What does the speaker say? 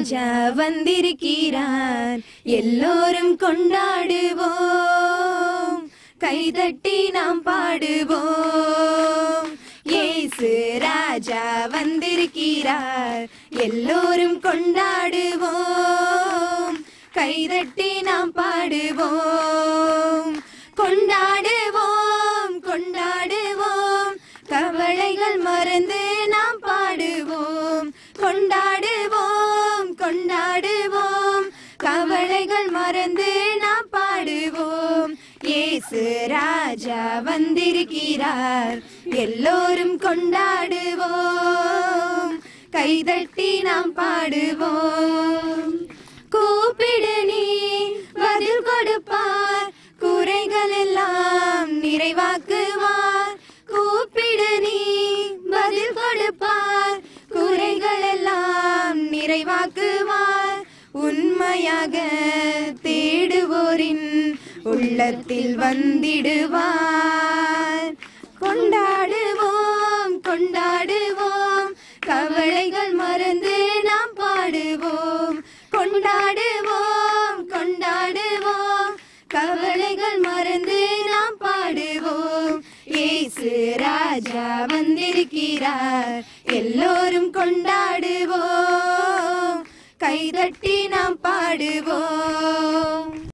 ராஜா வந்திருக்கிறார் எல்லோரும் கொண்டாடுவோம் கைதட்டி நாம் பாடுவோம் இயேசு ராஜா வந்திருக்கிறார் எல்லோரும் கொண்டாடுவோம் கைதட்டி நாம் பாடுவோம் கொண்டாடுவோம் கொண்டாடுவோம் கவலைகள் மறந்து நாம் பாடுவோம் கொண்டாடுவோம் கொண்டாடுவோம் கவலைகள் மறந்து நாம் பாடுவோம் இயேசு ராஜா வந்திருக்கிறார் எல்லோரும் கொண்டாடுவோம் கைதட்டி நாம் பாடுவோம் கூப்பிடு நீ பதில் கொடுப்பார் குறைகள் எல்லாம் நிறைவாக்குவார் கூப்பிடு நீ பதில் கொடுப்பார் குறைகள் எல்லாம் நிறைவாக்குவார் உண்மையாக தேடுவோரின் உள்ளத்தில் வந்திடுவார் கொண்டாடுவோம் கொண்டாடுவோம் கவலைகள் மறந்து நாம் பாடுவோம் கொண்டாடுவோம் கொண்டாடுவோம் கவலைகள் மறந்து நாம் பாடுவோம் இயேசு ராஜா வந்திருக்கிறார் எல்லோரும் கொண்டாடுவோம் கைதட்டி நாம் பாடுவோம்